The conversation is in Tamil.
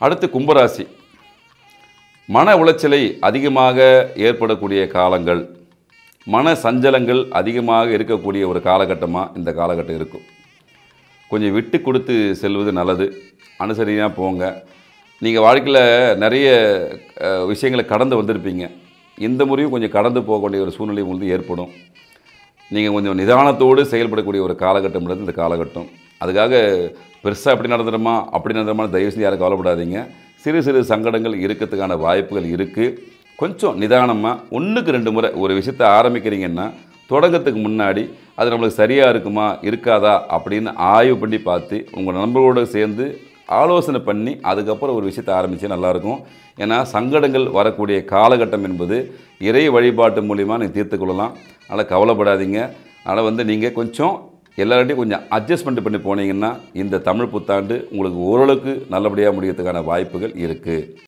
அடுத்து கும்பராசி மன உளைச்சலை அதிகமாக ஏற்படக்கூடிய காலங்கள் மன சஞ்சலங்கள் அதிகமாக இருக்கக்கூடிய ஒரு காலகட்டமாக இந்த காலகட்டம் இருக்கும் கொஞ்சம் விட்டு கொடுத்து செல்வது நல்லது அனுசரியாக போங்க நீங்கள் வாழ்க்கையில் நிறைய அஹ், விஷயங்களை கடந்து வந்திருப்பீங்க இந்த முறையும் கொஞ்சம் கடந்து போகக்கூடிய ஒரு சூழ்நிலை உங்களுக்கு ஏற்படும் நீங்கள் கொஞ்சம் நிதானத்தோடு செயல்படக்கூடிய ஒரு காலகட்டம்ன்றது இந்த காலகட்டம் அதுக்காக பெருசாக அப்படி நடந்துடுமா அப்படி நடந்துடுமா தயவு செஞ்சு யாரும் கவலைப்படாதீங்க சிறு சிறு சங்கடங்கள் இருக்கிறதுக்கான வாய்ப்புகள் இருக்குது கொஞ்சம் நிதானமாக ஒன்றுக்கு ரெண்டு முறை ஒரு விஷயத்தை ஆரம்பிக்கிறீங்கன்னா தொடங்கத்துக்கு முன்னாடி அது நம்மளுக்கு சரியாக இருக்குமா இருக்காதா அப்படின்னு ஆய்வு பண்ணி பார்த்து உங்கள் நண்பர்களோடு சேர்ந்து ஆலோசனை பண்ணி அதுக்கப்புறம் ஒரு விஷயத்தை ஆரம்பித்து நல்லாயிருக்கும் ஏன்னா சங்கடங்கள் வரக்கூடிய காலகட்டம் என்பது இறை வழிபாட்டு மூலிமா நீங்கள் தீர்த்துக்கொள்ளலாம் அதனால் கவலைப்படாதீங்க அதனால் வந்து நீங்கள் கொஞ்சம் எல்லார்ட்டையும் கொஞ்சம் அட்ஜஸ்ட்மெண்ட் பண்ணி போனீங்கன்னா இந்த தமிழ் புத்தாண்டு உங்களுக்கு ஓரளவுக்கு நல்லபடியாக முடியறதுக்கான வாய்ப்புகள் இருக்குது